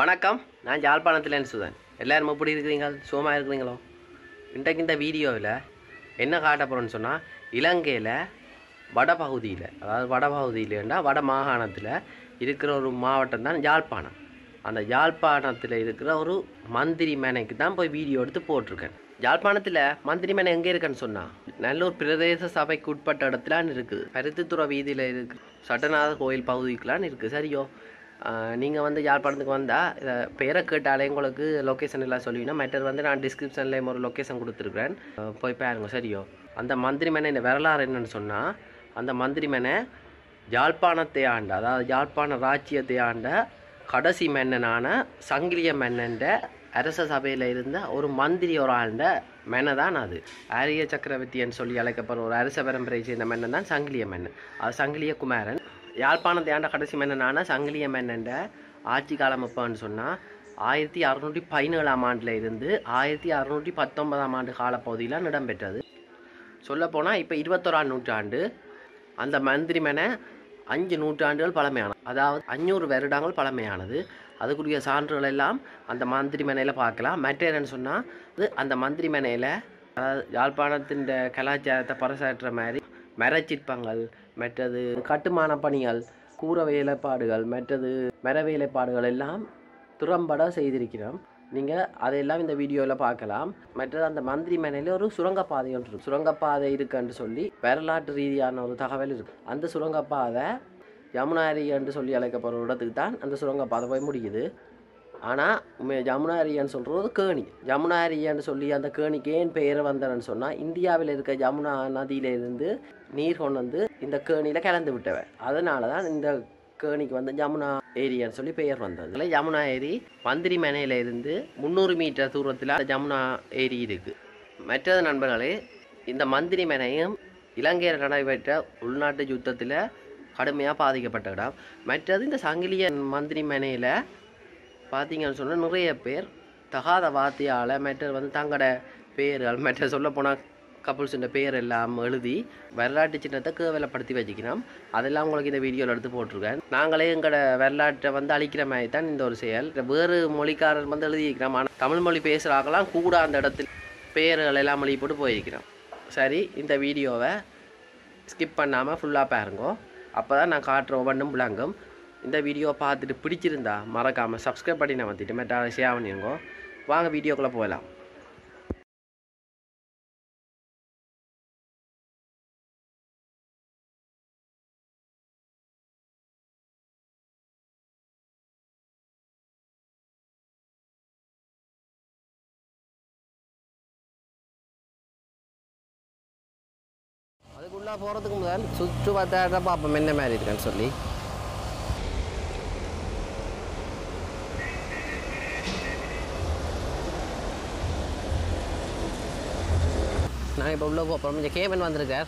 வணக்கம் நான் யாழ்ப்பாணத்துலேருந்து சுதன் எல்லாரும் எப்படி இருக்கிறீங்க சுகமாக இருக்கிறீங்களோ இன்றைக்கு இந்த வீடியோவில் என்ன காட்ட போகிறோன்னு சொன்னால் இலங்கையில் வடபகுதியில் அதாவது வடபகுதியிலன்னா வட மாகாணத்தில் இருக்கிற ஒரு மாவட்டம் தான் யாழ்ப்பாணம் அந்த யாழ்ப்பாணத்தில் இருக்கிற ஒரு மந்திரி மேனைக்கு தான் போய் வீடியோ எடுத்து போட்டிருக்கேன் யாழ்ப்பாணத்தில் மந்திரி மேனை எங்கே இருக்குன்னு சொன்னால் நல்லூர் பிரதேச சபைக்கு உட்பட்ட இடத்துலான்னு இருக்குது பருத்தித்துறை வீதியில் இருக்கு சட்டநாத கோயில் பகுதிக்குலான்னு இருக்குது சரியோ நீங்கள் வந்து யாழ்ப்பாணத்துக்கு வந்தால் இதை பேரை கேட்டாலே உங்களுக்கு லொக்கேஷன் எல்லாம் சொல்லுவீங்கன்னா மற்றது வந்து நான் டிஸ்கிரிப்ஷன்லேயும் ஒரு லொக்கேஷன் கொடுத்துருக்குறேன் அஹ் போய் பாருங்க சரியோ அந்த மந்திரி மேனை இந்த வரலாறு என்னன்னு சொன்னால் அந்த மந்திரி மேனை யாழ்ப்பாணத்தை ஆண்ட அதாவது யாழ்ப்பாண ராஜ்யத்தை ஆண்ட கடைசி மன்னனான சங்கிலிய மன்னன்ற அரச சபையில் இருந்த ஒரு மந்திரி ஒரு ஆண்ட மன்ன தான் அது ஆரிய சக்கரவர்த்தின்னு சொல்லி அழைக்கப்படுற ஒரு அரச பரம்பரையை சேர்ந்த மன்னன் தான் சங்கிலிய மன்னன் அது சங்கிலிய குமாரன் யாழ்ப்பாணத்தை ஆண்ட கடைசி மன்னனான சங்கிலிய மன்னன்ற ஆட்சி காலம் எப்போன்னு சொன்னால் ஆயிரத்தி அறுநூற்றி பதினேழாம் ஆண்டில் இருந்து ஆயிரத்தி அறுநூற்றி பத்தொன்பதாம் ஆண்டு காலப்பகுதியில் இடம்பெற்றது சொல்லப்போனால் இப்போ இருபத்தோராம் நூற்றாண்டு அந்த மந்திரிமனை அஞ்சு நூற்றாண்டுகள் பழமையானது அதாவது அஞ்சூறு வருடங்கள் பழமையானது அதுக்குரிய சான்றுகள் எல்லாம் அந்த மந்திரிமனையில் பார்க்கலாம் மற்ற என்னன்னு சொன்னால் அது அந்த மந்திரிமனையில் அதாவது யாழ்ப்பாணத்தின் கலாச்சாரத்தை பறைசாற்றுற மாதிரி மரச்சிற்பங்கள் மற்றது கட்டுமான பணிகள் கூர வேலைப்பாடுகள் மற்றது மர வேலைப்பாடுகள் எல்லாம் திறம்பட செய்திருக்கிறோம் நீங்கள் அதையெல்லாம் இந்த வீடியோவில் பார்க்கலாம் மற்றது அந்த மந்திரி மனையில் ஒரு சுரங்கப்பாதை ஒன்று இருக்கு சுரங்கப்பாதை இருக்குன்னு சொல்லி வரலாற்று ரீதியான ஒரு தகவல் இருக்கு அந்த சுரங்கப்பாதை யமுனாரி என்று சொல்லி அழைக்கப்படுற இடத்துக்கு தான் அந்த சுரங்கப்பாதை போய் முடியுது ஆனால் ஜமுனாரியான்னு சொல்கிறது கேணி ஜமுனாரியான்னு சொல்லி அந்த கேணிக்கு ஏன் பெயர் வந்தனன்னு சொன்னால் இந்தியாவில் இருக்க யமுனா நதியிலிருந்து நீர் கொண்டு வந்து இந்த கேணியில் கலந்து விட்டவன் அதனால தான் இந்த கேணிக்கு வந்து ஜமுனா ஏரியான்னு சொல்லி பெயர் வந்தது இதுல யமுனா ஏரி மந்திரி மனையில இருந்து முந்நூறு மீட்டர் தூரத்தில் ஜமுனா ஏரி இருக்குது மற்றது நண்பர்களே இந்த மந்திரி மனையும் இலங்கையில் நடைபெற்ற உள்நாட்டு யுத்தத்தில் கடுமையாக பாதிக்கப்பட்ட இடம் மற்றது இந்த சங்கிலிய மந்திரி மனையில் பார்த்தீங்கன்னு சொன்னால் நிறைய பேர் தகாத வார்த்தையால் மற்றது வந்து தங்களோட பேர்கள் மற்ற சொல்லப்போனால் கப்புள்ஸுன்ற பேர் எல்லாம் எழுதி வரலாற்று சின்னத்தை கேவலப்படுத்தி வச்சுக்கிறோம் அதெல்லாம் உங்களுக்கு இந்த வீடியோவில் எடுத்து போட்டிருக்கேன் நாங்களே எங்களோட வரலாற்றை வந்து அழிக்கிற மாதிரி தான் இந்த ஒரு செயல் வேறு மொழிக்காரர் வந்து எழுதியிருக்கிறோம் ஆனால் தமிழ் மொழி பேசுகிறாங்களாம் கூட அந்த இடத்துல பேர்கள் எல்லாம் எழுதி போட்டு போயிருக்கிறோம் சரி இந்த வீடியோவை ஸ்கிப் பண்ணாமல் ஃபுல்லாக பாருங்கோ அப்போ தான் நான் காட்டுற ஒவ்வொன்றும் விளங்கும் இந்த வீடியோவை பார்த்துட்டு பிடிச்சிருந்தா மறக்காமல் சப்ஸ்கிரைப் பண்ணி நான் வந்துட்டு மெட்டால ஷேர் பண்ணிருங்கோ வாங்க வீடியோக்குள்ளே போகலாம் அதுக்குள்ளே போகிறதுக்கு முதல் சுற்று பார்த்தாட பார்ப்போம் என்ன மாதிரி இருக்கான்னு சொல்லி நான் இப்போ உள்ளே போகிறோம் கொஞ்சம் கேமன் வந்திருக்கார்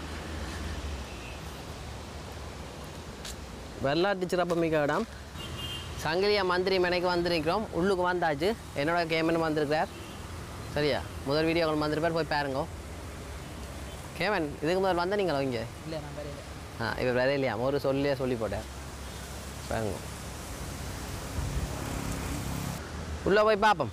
வரலாற்று சிறப்புமிக்க இடம் சங்கிலியா மந்திரி மனைக்கு வந்திருக்கிறோம் உள்ளுக்கு வந்தாச்சு என்னோட கேமன் வந்திருக்கிறார் சரியா முதல் வீடியோ வந்திருப்பார் போய் பாருங்க கேமன் இதுக்கு முதல் வந்த நீங்களா இங்கே இல்லை நான் வரையில ஆ இவர் வேற இல்லையா ஒரு சொல்லியே சொல்லி போட்டார் பாருங்க உள்ளே போய் பார்ப்போம்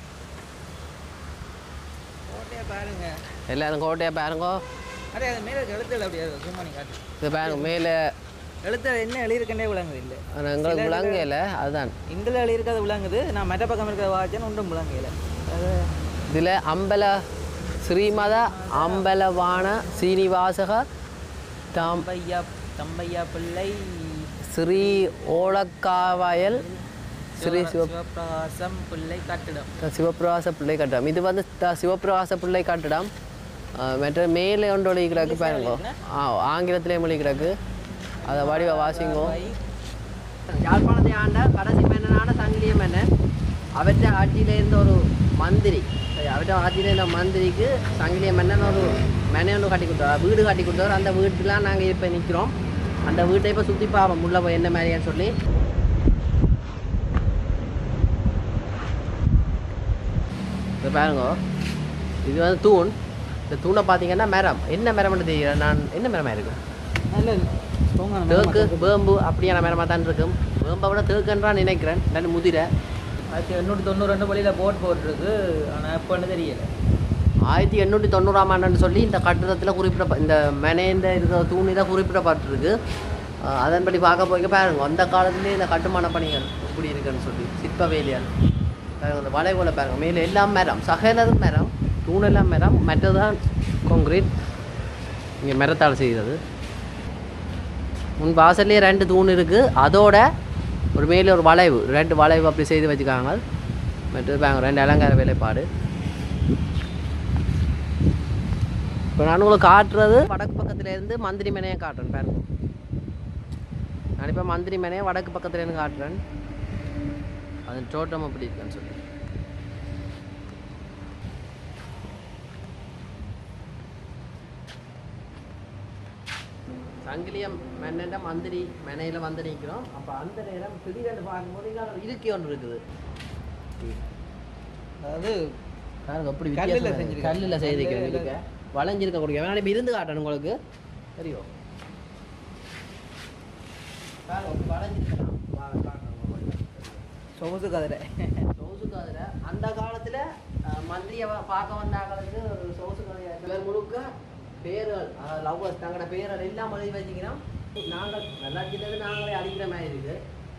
கோட்டையை பாருங்க எல்லாரும் கோட்டையை பாருங்க அதே அது மேலே இருக்க எழுத்துல அப்படியே சும்மா நீ காட்டு இது பாருங்க மேலே எழுத்துல என்ன எழுதியிருக்கேனே விளங்குது இல்லை எங்களுக்கு விளங்கல அதுதான் இந்தில் எழுதியிருக்கிறது விளங்குது நான் மெட்ட பக்கம் இருக்கிற வாச்சன் ஒன்றும் விளங்கல அது இதில் அம்பல ஸ்ரீமத அம்பலவான சீனிவாசக தாம் தம்பையா தம்பையா பிள்ளை ஸ்ரீ ஓலக்காவயல் ஸ்ரீ சிவ சிவபிரகாசம் பிள்ளை கட்டிடம் சிவபிரகாச பிள்ளை கட்டடம் இது வந்து த- சிவபிரகாச பிள்ளை கட்டடம் அஹ் மற்ற மேலே ஒன்று ஒளி கிடக்கு பாருங்க ஆ ஆங்கிலத்திலே மொழி கிடக்கு அதை வடிவ வாசிங்கோ யாழ்ப்பாணத்தை ஆண்ட கடைசி மன்னனான சங்கிலிய மன்னன் அவற்றை ஆட்சியில் இருந்த ஒரு மந்திரி சரி, அவற்றை ஆட்சியில் இருந்த மந்திரிக்கு சங்கிலிய மன்னன் ஒரு மனை ஒன்று கட்டி கொடுத்தார் வீடு கட்டி கொடுத்தார் அந்த வீட்டுலாம் நாங்கள் இப்போ நிற்கிறோம் அந்த வீட்டை இப்போ சுற்றி பார்ப்போம் உள்ள போய் என்ன மாதிரியான்னு சொல்லி இது பாருங்க இது வந்து தூண் இந்த தூணை பார்த்தீங்கன்னா மரம் என்ன மரம்னு தெரியல நான் என்ன மரமாக இருக்கு நல்ல ஸ்ட்ராங்கான தேக்கு வேம்பு அப்படியான மரமாக தான் இருக்கும் வேம்பை விட தேக்குன்றான் நினைக்கிறேன் நான் முதிரை ஆயிரத்தி எண்ணூற்றி தொண்ணூறு ரெண்டு வழியில் போட் போட்டிருக்கு ஆனால் எப்போன்னு தெரியல ஆயிரத்தி எண்ணூற்றி தொண்ணூறாம் ஆண்டுன்னு சொல்லி இந்த கட்டிடத்தில் குறிப்பிட இந்த மெனேந்த இருக்கிற தூணில் குறிப்பிடப்பட்டிருக்கு அஹ் அதன்படி பார்க்க போய் பாருங்க அந்த காலத்துலேயே இந்த கட்டுமான பணிகள் இப்படி இருக்குன்னு சொல்லி சிற்ப வேலையால் பாருங்க இந்த வளைவுல பாருங்க மேலே எல்லாம் மரம் சகலது மரம் தூணெல்லாம் மரம் மற்றதான் கான்கிரீட் இங்கே மரத்தால் செய்கிறது முன் வாசல்லே ரெண்டு தூண் இருக்குது அதோட ஒரு மேலே ஒரு வளைவு ரெண்டு வளைவு அப்படி செய்து வச்சுக்காங்க மற்றது பாருங்க ரெண்டு அலங்கார வேலைப்பாடு இப்போ நான் உங்களுக்கு காட்டுறது வடக்கு பக்கத்துல இருந்து மந்திரி மனையை காட்டுறேன் பாருங்க நான் இப்போ மந்திரி மனையை வடக்கு பக்கத்துல இருந்து காட்டுறேன் அது தோட்டம் அப்படி இருக்குன்னு சொல்லி சங்கிலியம் மன்னன் மந்திரி மனையில் வந்து நிற்கிறோம் அப்போ அந்த நேரம் திடீரென்று பார்க்கும்போது இங்கே ஒரு இருக்கை ஒன்று இருக்குது அதாவது பாருங்க அப்படி கல்லுல வித்தியாசமா இருக்கு. செஞ்சிருக்காங்க. கல்லுல செய்திருக்கிறேன் கல்லுல. இருக்க வளைஞ்சிருக்க கொடுக்க வேணா இப்போ இருந்து காட்டணும் உங்களுக்கு தெரியும் பாருங்க அப்படி வளைஞ்சிருக்கலாம் வாங்க, காட்டுறேன் உங்களுக்கு. சொகுசு கதிரை சொகுசு கதிரை அந்த காலத்துல அஹ், மந்திரியை வ- பார்க்க வந்தாங்களுக்கு ஒரு சொகுசு கதிரை பேர் முழுக்க பேர்கள் லவ்வர்ஸ் தங்களோட பேர்கள் எல்லாம் எழுதி வச்சுக்கிறோம் நாங்கள் நல்லா இருக்கிறது நாங்களே அடிக்கிற மாதிரி இருக்கு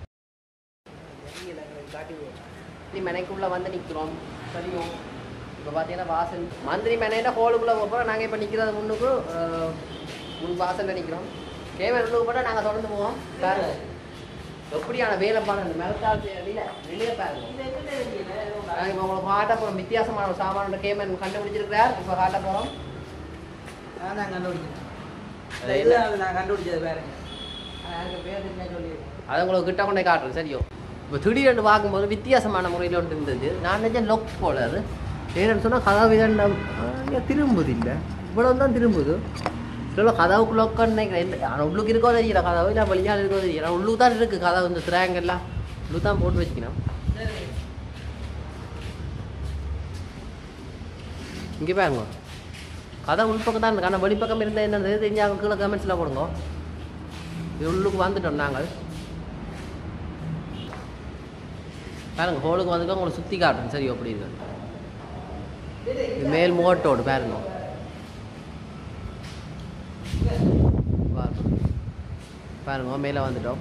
காட்டி மந்திரி மனைக்குள்ள வந்து நிற்கிறோம் சரியும் இப்போ பார்த்தீங்கன்னா வாசல் மந்திரி மனையில ஹோலுக்குள்ளே போகிறோம் நாங்கள் இப்போ நிற்கிறது முன்னுக்கு அஹ், முன் வாசலில் நிற்கிறோம் கேமரா உள்ளுக்கு போட்டால் நாங்கள் தொடர்ந்து போவோம் பாருங்க எப்படியான வேலை பாருங்க மிளத்தாள் வெளியில வெளியே பாருங்க நாங்கள் இப்போ உங்களுக்கு காட்ட போகிறோம் வித்தியாசமான ஒரு சாமான கேமரா கண்டுபிடிச்சிருக்கிறார் இப்போ காட்ட போகிறோம் நான் தான் கண்டுபிடிச்சேன் இந்த இதுதான் நான் கண்டுபிடிச்சது பாருங்க எனக்கு பேர் என்ன சொல்லி அதை உங்களுக்கு கிட்ட கொண்டே காட்டுறேன் சரியோ இப்போ திடீர்னு பார்க்கும்போது வித்தியாசமான முறையில் ஒன்று இருந்தது நான் நினைச்சேன் லொக் போல அது ஏன்னு சொன்னால் கதவு இதண்டம் திரும்புது இல்லை இவ்வளோ தான் திரும்புது இல்லை கதவுக்கு லொக்கன்னு நினைக்கிறேன் இல்லை ஆனால் உள்ளுக்கு இருக்கோ தெரியல கதவு இல்லை வெளியால் இருக்கோ தெரியல ஆனால் உள்ளுக்கு தான் இருக்குது கதவு இந்த திராங்கெல்லாம் உள்ளுக்கு தான் போட்டு வச்சுக்கணும் இங்கே பாருங்க கதை உள்பக்கம் தான் இருக்கு ஆனால் வெளிப்பக்கம் இருந்தால் என்னது தெரிஞ்சாங்க கீழே கமெண்ட்ஸில் போடுங்க இது உள்ளுக்கு வந்துட்டோம் நாங்கள் பாருங்க ஹோலுக்கு வந்துட்டு உங்களை சுற்றி காட்டுறேன் சரி அப்படி இருக்கு இது மேல் மோட்டோடு பாருங்க பாருங்க. பாருங்க மேலே வந்துட்டோம்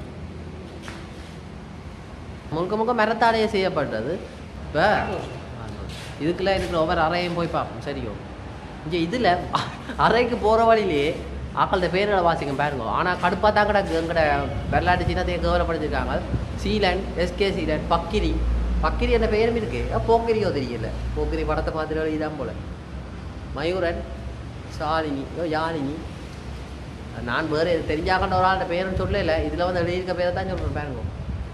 முழுக்க முழுக்க மரத்தாலேயே செய்யப்பட்டது இப்போ இதுக்குள்ள இருக்கிற ஒவ்வொரு அறையும் போய் பார்ப்போம் சரியோ இங்கே இதில் அறைக்கு போகிற வழியிலே ஆக்கள்கிட்ட பேர்களை வாசிக்க பாருங்க ஆனால் கடுப்பாக தான் கிடக்கு எங்கட வெள்ளாட்டு சின்னத்தையே கவலைப்படுத்திருக்காங்க சீலன் எஸ்கே சீலன் பக்கிரி பக்கிரி என்ற பெயரும் இருக்கு அஹ் போக்கிரியோ தெரியல போக்கிரி படத்தை பார்த்துட்டு இதான் போல மயூரன் சாலினி ஓ யாழினி நான் வேறு தெரிஞ்சாக்கண்ட ஒரு ஆள்கிட்ட பேருன்னு சொல்லல இதில் வந்து எழுதியிருக்க பேரை தான் சொல்கிறேன் பாருங்க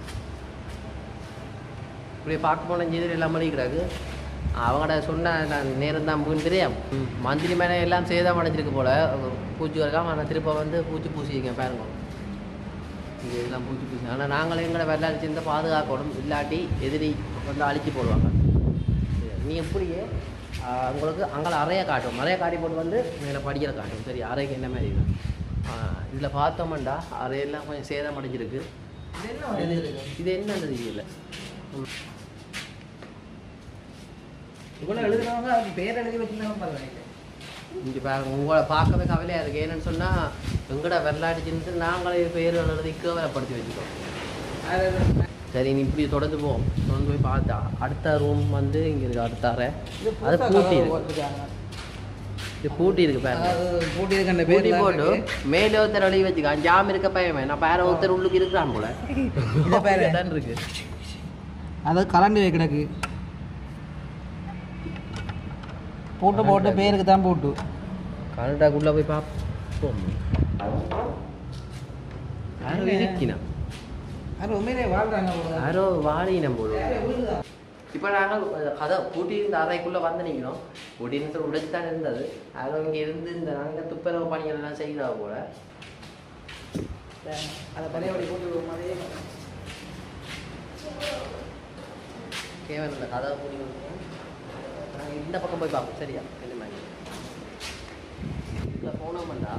இப்படி பார்க்க போன செய்தி எல்லாம் பண்ணிக்கிறாங்க அவங்கள்ட சொன்ன நான் நேரம் தான் போகுன்னு தெரியும் ம், மந்திரி மேலே எல்லாம் சேதம் அடைஞ்சிருக்கு போல பூச்சி வரக்காம ஆனால் திருப்ப வந்து பூச்சி பூசிக்க பாருங்க இங்கே இதெல்லாம் பூச்சி பூசி ஆனால் நாங்களே எங்களை வெள்ளை அடிச்சிருந்தா பாதுகாக்கணும் இல்லாட்டி எதிரி வந்து அழிச்சு போடுவாங்க நீ எப்படியே ஆ, உங்களுக்கு அங்கே அறையை காட்டும் அறையை காட்டி போட்டு வந்து மேலே படிக்கிற காட்டும் சரி அறைக்கு என்ன மாதிரி இருக்கும் இதில் பார்த்தோம்டா அறையெல்லாம் கொஞ்சம் சேதம் அடைஞ்சிருக்கு இது என்ன ஒரு இது இருக்கு இது என்னன்னு தெரியல இவ்வளோ எழுதுனவங்க அது பேர் எழுதி வச்சிருந்தாங்க பரவாயில்ல இங்கே பாருங்க உங்களை பார்க்கவே கவலையாக இருக்குது ஏன்னு சொன்னால் எங்கட வெள்ளாடிச்சுன்னு நாங்களே பேர் எழுதி கேவலப்படுத்தி வச்சுக்கோம் அது சரி நீ இப்படி தொடர்ந்து போவோம் தொடர்ந்து போய் பார்த்தா அடுத்த ரூம் வந்து இங்கே இருக்கு அடுத்த அறை இது அது புதுசா பூட்டி கதவு இருக்கு போட்டிருக்காங்க. இது பூட்டி இருக்கு பாருங்க அதாவது பூட்டி இருக்க அந்த பூட்டி பேர்லாம் போட்டு இருக்கு. மேலே ஒருத்தர் வெளியே வச்சுக்கான் ஜாம் இருக்க பயமே நான் பேர ஒருத்தர் உள்ளுக்கு இருக்கிறான் போல இதை பாரு. தான் இருக்கு அதாவது கலண்டு கிடக்கு போட்டு போட்டு பேருக்கு தான் போட்டு கனடாக்குள்ளே போய் பார்ப்போம் யாரோ இருக்கினா அது உண்மையிலே வாழ்றாங்க போல. யாரோ வாழினம் போல யாரோ வீடுதான். இப்போ நாங்கள் கதை பூட்டி இருந்த அறைக்குள்ளே வந்து நிற்கிறோம் பூட்டி இருந்து உடைச்சு தான் இருந்தது அதில் இங்கே இருந்து இந்த நாங்கள் துப்புரவு பணிகள் எல்லாம் செய்தா போல அதை பழையபடி போட்டு விடுற மாதிரியே கேவன் இந்த கதை பூட்டி நாங்கள் இந்த பக்கம் போய் பார்ப்போம் சரியா என்ன மாதிரி இதில் போனோம்டா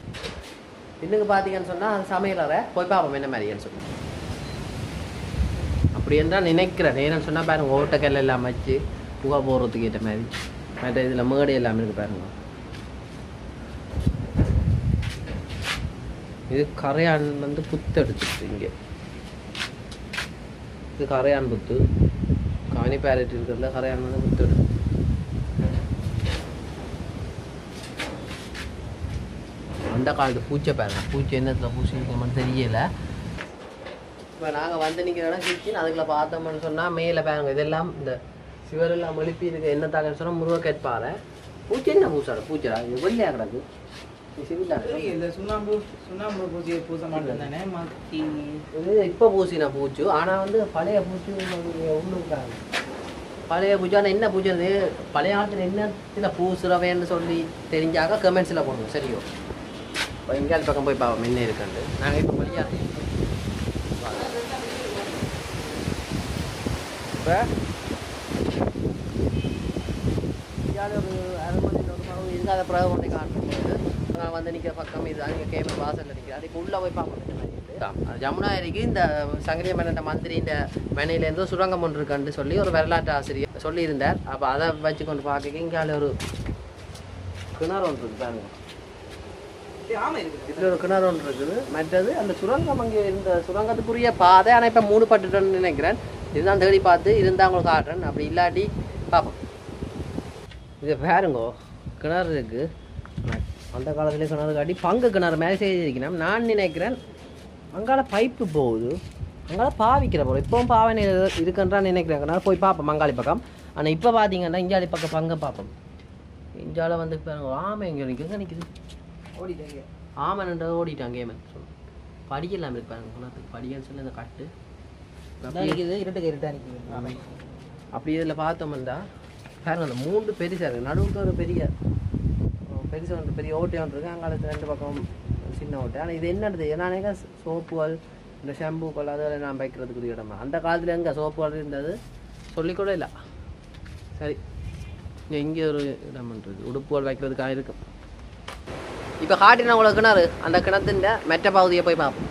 இன்னுக்கு பார்த்தீங்கன்னு சொன்னால் அது சமையல் அறை போய் பார்ப்போம் என்ன மாதிரின்னு சொல்லி அப்படி என்றால் நினைக்கிறேன் ஏன்னு சொன்னால் பாருங்க ஓட்டக்கல் எல்லாம் வச்சு புகை போடுறதுக்கு ஏற்ற மாதிரி மற்ற இதில் மேடை எல்லாம் இருக்கு பாருங்க இது கரையான் வந்து புத்து எடுத்துச்சு இங்கே இது கரையான் புத்து காணி பேரட் இருக்கிறதுல கரையான் வந்து புத்து எடுத்து அந்த காலத்து பூச்சை பாருங்க பூச்சி என்னத்தில் பூச்சி இருக்கணும்னு தெரியல இப்போ நாங்கள் வந்து நிற்கிற இடம் கிச்சன் அதுக்குள்ள பார்த்தோம்னு சொன்னால் மேலே பாருங்க இதெல்லாம் இந்த சிவரெல்லாம் எழுப்பி இருக்கு என்ன தாக்கன்னு சொன்னால் முருகக்கேட் பாறை பூச்சி என்ன பூசாட பூச்சடா இது வெள்ளையா கிடக்கு இது சிவிலா கிடக்கு இந்த சுண்ணாம்பு சுண்ணாம்பு பூசி பூச மாட்டேன் தானே மாற்றி இது இப்போ பூசின பூச்சு ஆனால் வந்து பழைய பூச்சு உள்ளுக்காங்க பழைய பூச்சு ஆனால் என்ன பூச்சி அது பழைய காலத்தில் என்ன இதில் பூசுறவேன்னு சொல்லி தெரிஞ்சாக்க கமெண்ட்ஸில் போடுங்க சரியோ இப்போ எங்கேயாவது பக்கம் போய் பார்ப்போம் என்ன இருக்குன்ட்டு நாங்கள் இப்போ வழியாக இப்போ இந்தியாவில் ஒரு அரை மணி நேரம் மரம் இல்லாத பிறகு கொண்டு காட்டும்போது நாங்கள் வந்து நிற்கிற பக்கம் இது நீங்கள் கேமரா வாசலில் நிற்கிறேன் அதுக்கு உள்ளே போய் பார்ப்போம் இந்த மாதிரி இருக்கு. அது ஜமுனா ஏரிக்கு இந்த சங்கரிய மன்னன் மந்திரி இந்த மனையிலேருந்து சுரங்கம் ஒன்று இருக்குன்னு சொல்லி ஒரு வரலாற்று ஆசிரியர் சொல்லியிருந்தார் அப்போ அதை வச்சு கொண்டு பார்க்க இங்கே ஒரு கிணறு ஒன்று இருக்கு பாருங்க ஆமாம் இருக்குது இதில் ஒரு கிணறு ஒன்று இருக்குது மற்றது அந்த சுரங்கம் அங்கே இருந்த சுரங்கத்துக்குரிய பாதை ஆனால் இப்போ மூணு பட்டுட்டோன்னு நினைக்கிறேன் இதுதான் தேடி பார்த்து இருந்தால் உங்களுக்கு காட்டுறேன் அப்படி இல்லாட்டி பார்ப்போம் இது பாருங்கோ கிணறு இருக்கு அந்த காலத்துலேயே கிணறு காட்டி பங்கு கிணறு மேலே செய்திருக்கணும் நான் நினைக்கிறேன் அங்கால பைப்பு போகுது அங்கால பாவிக்கிற போல இப்போவும் பாவனை இருக்குன்றான்னு நினைக்கிறேன் கிணறு போய் பார்ப்போம் மங்காளி பக்கம் ஆனால் இப்போ பார்த்தீங்கன்னா இஞ்சாலி பக்கம் பங்கை பார்ப்போம் இஞ்சால வந்து பாருங்க ஆமை இங்கே நிற்குது நிற்குது ஓடிட்டாங்க ஆமன்ன்ற ஓடிட்டான் கேமன் படிக்கலாம் இருப்பாங்க குணத்துக்கு படிக்கன்னு சொல்லி அந்த கட்டு இதான் நிற்கிது இருட்டுக்கு இருட்டா நிற்கிது அப்படி இதில் பார்த்தோம்னா பாருங்க அந்த மூன்று பெருசாக இருக்குது நடுவுக்கு ஒரு பெரிய பெருசு ஒன்று பெரிய ஓட்டை ஒன்று இருக்குது அங்காலத்து ரெண்டு பக்கம் சின்ன ஓட்டை ஆனால் இது என்னது என்னன்னா சோப்புகள் இந்த ஷாம்புக்கள் அதெல்லாம் நான் வைக்கிறதுக்குரிய இடமா அந்த காலத்தில் எங்கே சோப்புகள் இருந்தது சொல்லிக்கூட இல்லை சரி இங்கே இங்கே ஒரு இடம் இருக்குது உடுப்புகள் வைக்கிறதுக்காக இருக்கும் இப்போ காட்டின உங்களுக்கு கிணறு அந்த கிணத்தின் மெட்ட பகுதியை போய் பார்ப்போம்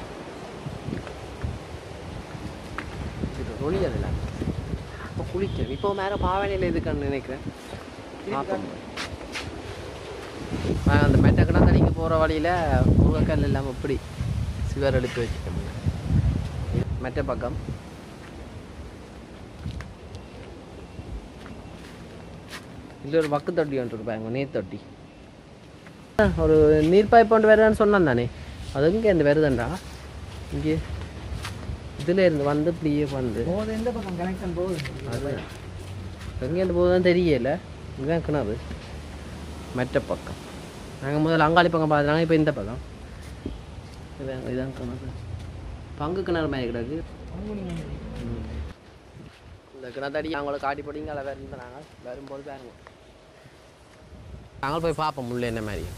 இது ஒளியதில்ல இப்போ குளிக்கிறேன் இப்போ மேலே பாவனையில் இதுக்குன்னு நினைக்கிறேன் பார்ப்போம் ஆ, அந்த மெட்ட கிணத்தடிக்கு போகிற வழியில் முருகக்கல் எல்லாம் எப்படி சிவர் எழுப்பி வச்சுக்கோங்க மெட்ட பக்கம் இல்லை ஒரு வக்கு தொட்டி ஒன்று இருப்பாங்க நீர் தொட்டி ஒரு நீர் பைப் கொண்டு வருதான்னு சொன்னான் தானே அது இங்கே இருந்து வருதுண்டா இங்கே இதில் இருந்து வந்து இப்படியே வந்து போகுது எந்த பக்கம் கனெக்ஷன் போகுது அது எங்கேருந்து போகுதுன்னு தெரியல இதுதான் கிணறு மெட்ட பக்கம் நாங்கள் முதல்ல அங்காளி பக்கம் பார்த்துனாங்க இப்போ இந்த பக்கம் இதான் இதான் கிணறு பங்கு கிணறு மாதிரி கிடக்கு ம். இந்த கிணத்தடி அவங்கள காட்டி போட்டிங்க அதில் வேறு இருந்தாங்க வரும்போது பாருங்க நாங்கள் போய் பார்ப்போம் முள்ள என்ன மாதிரி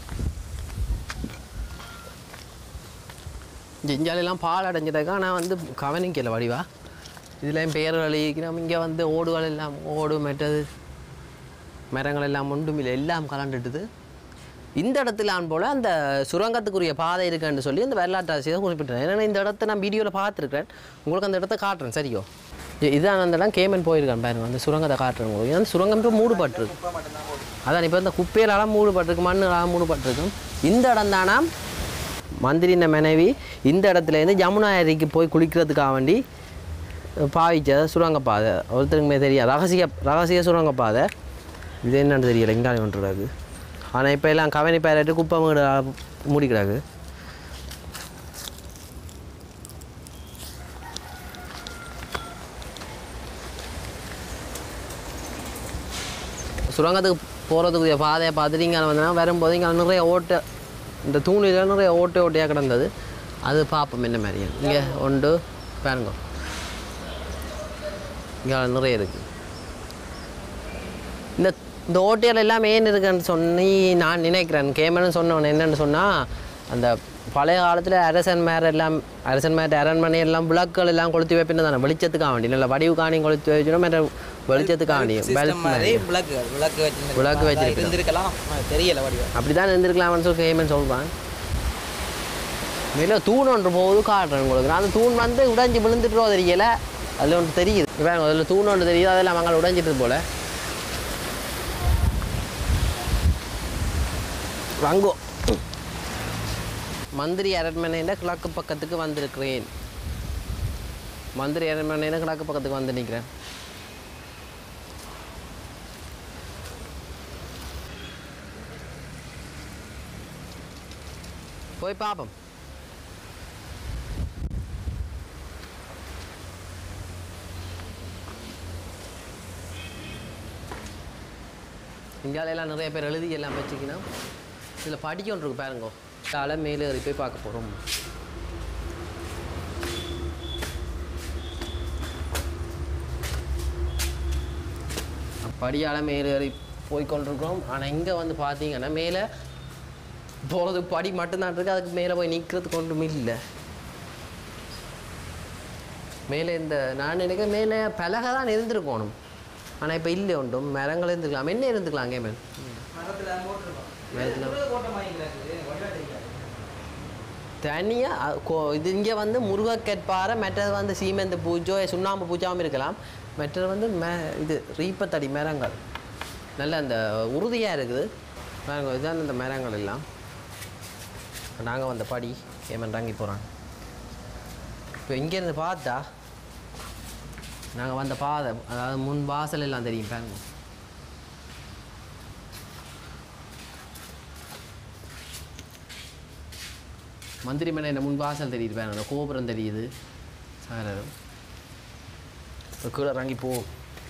இந்த இஞ்சாலெல்லாம் பால் அடைஞ்சிட்டாக்கா நான் வந்து கவனிக்கல வடிவா இதில் என் பெயர் நம்ம இங்கே வந்து ஓடுகள் எல்லாம் ஓடு மெட்டது மரங்கள் எல்லாம் ஒன்றும் இல்லை எல்லாம் கலண்டுட்டுது இந்த இடத்துல ஆன் போல் அந்த சுரங்கத்துக்குரிய பாதை இருக்குன்னு சொல்லி அந்த வரலாற்று ஆசிரியர் குறிப்பிட்டார் ஏன்னா இந்த இடத்த நான் வீடியோவில் பார்த்துருக்கேன் உங்களுக்கு அந்த இடத்த காட்டுறேன் சரியோ இ- இதான் அந்த இடம் கேமன் போயிருக்கான் பாருங்க அந்த சுரங்கத்தை காட்டுறேன் உங்களுக்கு ஏன்னா சுரங்கம் இப்போ மூடுபட்டிருக்கு அதான் இப்போ இந்த குப்பையிலலாம் மூடுபட்டிருக்கு மண்ணுலாம் மூடுபட்டிருக்கும் இந்த இடம் தானா மந்திரின மனைவி இந்த இடத்துலேருந்து ஜமுனா ஏரிக்கு போய் குளிக்கிறதுக்காக வேண்டி பாவிச்ச சுரங்கப்பாதை ஒருத்தருக்குமே தெரியாது ரகசிய ரகசிய சுரங்கப்பாதை இது என்னன்னு தெரியல இங்காலே ஒன்றுடாது ஆனால் இப்போ எல்லாம் கவனி பேரட்டு குப்பை வீடு மூடிக்கிறாங்க சுரங்கத்துக்கு போகிறதுக்குரிய பாதையை பார்த்துட்டு இங்கே வந்தோன்னா வரும்போது இங்கே நிறைய ஓட்டை இந்த தூணில் நிறைய ஓட்டை ஓட்டையாக கிடந்தது அது பார்ப்போம் என்ன மாதிரி இங்கே ஒன்று பாருங்க இங்கே நிறைய இருக்குது இந்த இந்த ஓட்டைகள் எல்லாம் ஏன் இருக்குன்னு சொல்லி நான் நினைக்கிறேன் கேமன்னு சொன்னவன் என்னன்னு சொன்னால் அந்த பழைய காலத்தில் அரசன் மேர் எல்லாம் அரசன் மேர் அரண்மனை எல்லாம் விளக்குகள் எல்லாம் கொளுத்தி வைப்பின்னு தானே வெளிச்சத்துக்காக வேண்டி நல்ல வடிவு காணி கொளுத்தி வச்சிடும் மற்ற வெளிச்சத்துக்காக வேண்டி சிஸ்டம் மாதிரி விளக்கு விளக்கு வச்சு விளக்கு வச்சிருக்கலாம். இருந்திருக்கலாம் ஆ, தெரியல வடிவம் அப்படி தான் இருந்திருக்கலாம்னு சொல்லி கேமன் சொல்கிறான் மேலே தூண் ஒன்று போகுது காட்டுறேன் உங்களுக்கு நான் அந்த தூண் வந்து உடைஞ்சு விழுந்துட்டோ தெரியல அதில் ஒன்று தெரியுது இப்போ அதில் தூண் ஒன்று தெரியுது அதெல்லாம் மங்கள் உடைஞ்சிட்டு போல வாங்கோ மந்திரி அரண்மனையில் கிழக்கு பக்கத்துக்கு வந்திருக்கிறேன் மந்திரி அரண்மனையில் கிழக்கு பக்கத்துக்கு வந்து நிற்கிறேன் போய் பார்ப்போம் இந்தியாவில எல்லாம் நிறைய பேர் எழுதி எல்லாம் வச்சுக்கணும் இதில் படிக்க ஒன்று இருக்கு பாருங்க காலை மேலே ஏறி போய் பார்க்க போகிறோம் படியால் மேலே ஏறி போய் கொண்டிருக்கிறோம் ஆனால் இங்கே வந்து பார்த்தீங்கன்னா மேலே போகிறதுக்கு படி மட்டும்தான் இருக்குது அதுக்கு மேலே போய் நிற்கிறதுக்கு ஒன்றும் இல்லை மேலே இந்த நான் நினைக்கிறேன் மேலே பலகை தான் இருந்திருக்கணும் ஆனால் இப்போ இல்லை ஒன்றும் மரங்கள் இருந்துக்கலாம் என்ன இருந்துக்கலாம் அங்கே மேல் மரத்துல போட்டிருக்கோம் மரத்துல. எவ்வளவு கோட்டை வாங்கிக்கிறாரு வழிபாடு தெரியாது தனியாக இது இங்கே வந்து முருகக்கற்பாறை மற்றது வந்து சீமெந்து பூஜோ சுண்ணாம்பு பூஜாவும் இருக்கலாம் மற்றது வந்து மே இது ரீப்பத்தடி மரங்கள் நல்ல அந்த உறுதியாக இருக்குது பாருங்க இதுதான் இந்த மரங்கள் எல்லாம் நாங்கள் வந்த படி ஏமன் இறங்கி போகிறோம் இப்போ இங்கேருந்து பார்த்தா நாங்கள் வந்த பாதை அதாவது முன் வாசல் எல்லாம் தெரியும் பாருங்க மந்திரி மனை என்ன முன் வாசல் தெரியுது பாருங்க அந்த கோபுரம் தெரியுது சாரரும் இப்போ கீழே இறங்கி போவோம்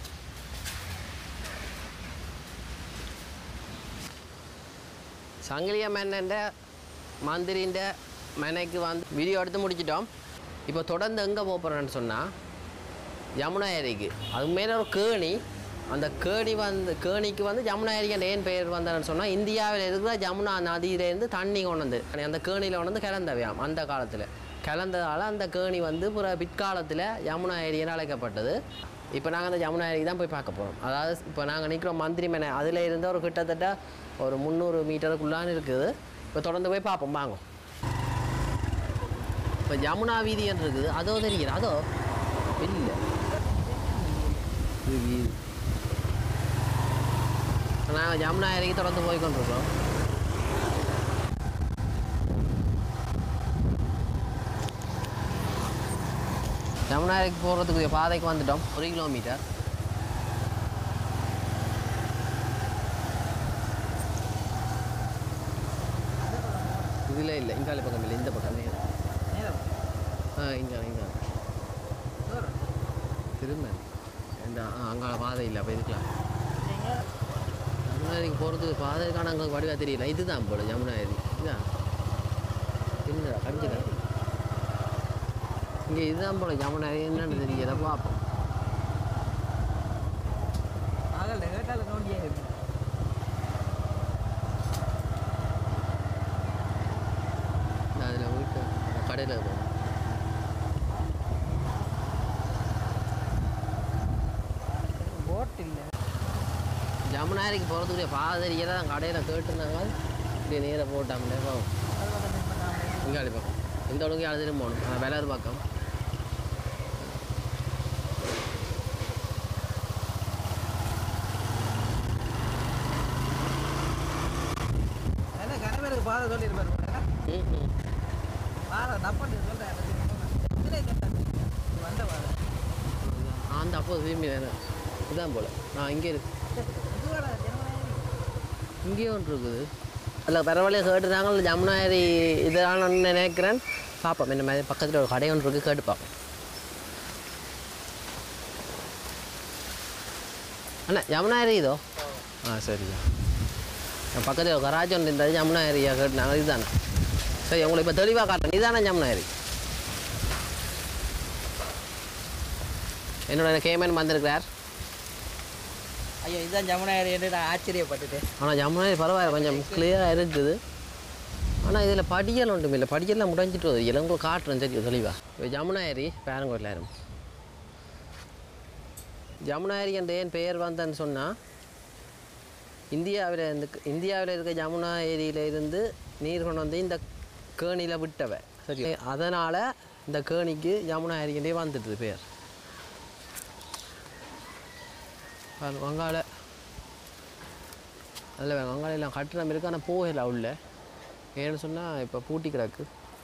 சங்கிலிய மன்னன் மந்திரின்ற மனைக்கு வந்து வீடியோ எடுத்து முடிச்சிட்டோம் இப்போ தொடர்ந்து எங்கே போகிறோன்னு சொன்னால் யமுனா ஏரிக்கு அது மேலே ஒரு கேணி அந்த கேணி வந்து கேணிக்கு வந்து யமுனா ஏரிக்கு ஏன் பெயர் வந்ததுன்னு சொன்னால் இந்தியாவில் இருக்கிற யமுனா நதியிலேருந்து தண்ணி கொண்டு வந்து அந்த கேணியில் கொண்டு வந்து கிளந்தவையாம் அந்த காலத்தில் கிளந்ததால் அந்த கேணி வந்து புற பிற்காலத்தில் யமுனா ஏரின்னு அழைக்கப்பட்டது இப்போ நாங்கள் அந்த யமுனா ஏரிக்கு தான் போய் பார்க்க போகிறோம் அதாவது இப்போ நாங்கள் நிற்கிறோம் மந்திரி மனை அதில் இருந்து ஒரு கிட்டத்தட்ட ஒரு முந்நூறு மீட்டருக்குள்ளான்னு இருக்குது இப்போ தொடர்ந்து போய் பார்ப்போம் வாங்க இப்போ யமுனா வீதின்னு இருக்குது அதோ தெரியுது அதோ இல்லை இது வீதி நாங்கள் யமுனா ஏரிக்கு தொடர்ந்து போய் கொண்டிருக்கோம் யமுனா ஏரிக்கு போகிறதுக்கு பாதைக்கு வந்துட்டோம் ஒரு கிலோமீட்டர் இதில் இல்லை இங்கால பக்கம் இல்லை இந்த பக்கம் நேரம் ஆ இங்கே இங்கே தூரம் திரும்ப இந்த ஆ அங்கே பாதை இல்லை அப்போ இதுக்கலாம் யமுனா ஏரிக்கு போகிறதுக்கு பாதை காண அங்கே வடிவா தெரியல இதுதான் போல யமுனா ஏரி இதான் பின்னடா கடிச்சிடா இங்கே இதுதான் போல யமுனா ஏரி என்னன்னு தெரியல பார்ப்போம் ஆகல கேட்டால நோண்டியே இருக்கு அதில் வீட்டு கடையில் போகும் போட் இல்லை ஜமுனாரிக்கு போகிறதுக்குரிய பாதை தெரியல தான் கடையில் கேட்டுருந்தாங்க இப்படி நேராக போட்டாங்களே போகும் இங்காளி பக்கம் இந்த ஒழுங்கு அழுதுட்டு போகணும் ஆனால் வேலாறு பக்கம் அதான் கணவருக்கு பாதை சொல்லியிருப்பாரு ம் ம் பாதை தப்பண்டு சொல்கிறேன் வந்த பாதை அந்த அப்போ திரும்பி வேணும் இதுதான் போல் நான் இங்கே இருக்கு இதுவாடா ஜனநாயகம் இங்கேயும் ஒன்று இருக்குது அதில் பரவாயில்ல கேட்டுருந்தாங்க ஜமுனா ஏரி இதெல்லாம் நான் நினைக்கிறேன் பார்ப்போம் இந்த மாதிரி பக்கத்தில் ஒரு கடை ஒன்று இருக்குது கேட்டு பார்ப்போம் அண்ணா யமுனா ஏரி இதோ ஆ சரியா என் பக்கத்தில் ஒரு கராஜ் ஒன்று இருந்தது யமுனா ஏரியா கேட்டுனாங்க இதுதானே சரி உங்களுக்கு இப்போ தெளிவாக காட்டுறேன் இதுதானே யமுனா ஏரி என்னோட கேமன் வந்திருக்கிறார் ஐயோ இதுதான் ஜமுனாயிரம் என்று நான் ஆச்சரியப்பட்டுட்டேன் ஆனால் யமுனா ஏரி பரவாயில்ல கொஞ்சம் கிளியராக இருக்குது ஆனால் இதில் படியல் ஒன்றும் இல்லை படியெல்லாம் முடிஞ்சிட்டு வருது இளங்கோ காட்டுறேன் சரி தெளிவா இப்போ யமுனா ஏரி பேரங்கோ எல்லாரும் யமுனா ஏரி என்ற ஏன் பெயர் வந்தேன்னு சொன்னால் இந்தியாவில் இருந்து இந்தியாவில் இருக்க யமுனா ஏரியில இருந்து நீர் கொண்டு வந்து இந்த கேணியில் விட்டவ சரி அதனால் இந்த கேணிக்கு யமுனா ஏரிக்கிட்டே வந்துட்டுது பேர் பாருங்க, வங்காள அதில் வங்காளம் எல்லாம் கட்டிடம் இருக்கு ஆனால் போகல உள்ள ஏன்னு சொன்னால் இப்போ பூட்டி கிடக்கு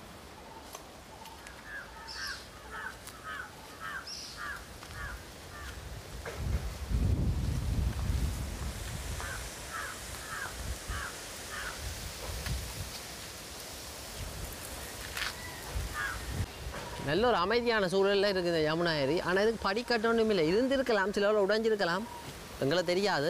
நல்ல ஒரு அமைதியான சூழலில் இருக்குது இந்த யமுனா ஏரி ஆனால் இதுக்கு படிக்கட்டொன்றும் இல்லை இருந்திருக்கலாம் சில வேளை உடைஞ்சிருக்கலாம் எங்களுக்கு தெரியாது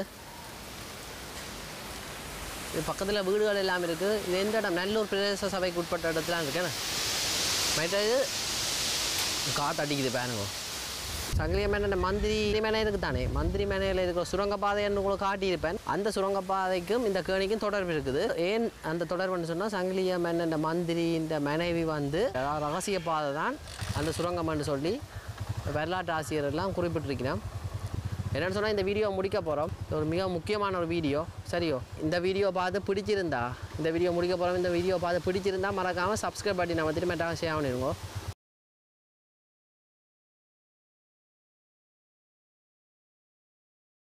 இது பக்கத்தில் வீடுகள் எல்லாம் இருக்குது இது எந்த இடம் நல்லூர் பிரதேச சபைக்கு உட்பட்ட இடத்துல இருக்கேன் மற்றது காற்று அடிக்குது பாருங்க சங்கிலிய மேன மந்திரி மேனே இருக்கு தானே மந்திரி மேனையில் இருக்கிற சுரங்கப்பாதைன்னு கூட காட்டியிருப்பேன் அந்த சுரங்கப்பாதைக்கும் இந்த கேணிக்கும் தொடர்பு இருக்குது ஏன் அந்த தொடர்புன்னு சொன்னால் சங்கிலிய மேன மந்திரி இந்த மனைவி வந்து ரகசிய பாதை தான் அந்த சுரங்கம்னு சொல்லி வரலாற்று ஆசிரியர் எல்லாம் குறிப்பிட்டிருக்கிறோம் என்னென்னு சொன்னால் இந்த வீடியோ முடிக்க போகிறோம் ஒரு மிக முக்கியமான ஒரு வீடியோ சரியோ இந்த வீடியோ பார்த்து பிடிச்சிருந்தா இந்த வீடியோ முடிக்க போகிறோம் இந்த வீடியோ பார்த்து பிடிச்சிருந்தா மறக்காமல் சப்ஸ்கிரைப் பண்ணி நம்ம திரும்ப டாக் செய்யாமல் இருங்கோ